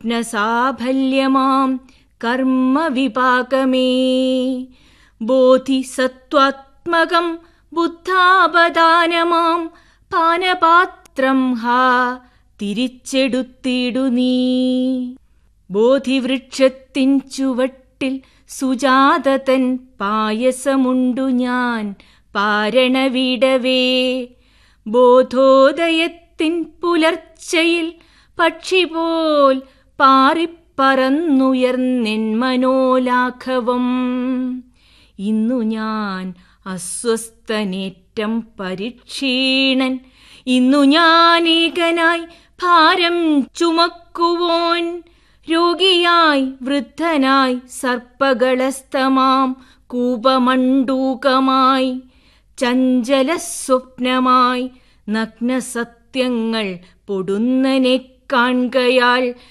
സ്വപ്നസാഫല്യമാം കർമ്മവിപാകമേ ബോധിസത്വാത്മകം ബുദ്ധാപദാനമാം പാനപാത്രം ഹാ തിരിച്ചെടുത്തിടു നീ ബോധിവൃക്ഷത്തിൻ ചുവട്ടിൽ സുജാതതൻ പായസമുണ്ടു ഞാൻ പാരണവിടവേ ബോധോദയത്തിൻ പുലർച്ചയിൽ പക്ഷി പോൽ പാറിപ്പറന്നുയർന്നെൻ മനോലാഘവം ഇന്നു ഞാൻ അസ്വസ്ഥനേറ്റം പരിക്ഷീണൻ ഇന്നു ഞാൻ ഏകനായി ഭാരം ചുമക്കുവോൻ രോഗിയായി വൃദ്ധനായി സർപ്പകളസ്തമാം കൂപമണ്ടൂകമായി ചഞ്ചല സ്വപ്നമായി നഗ്നസത്യങ്ങൾ പൊടുന്നനെ കാൺകയാൽ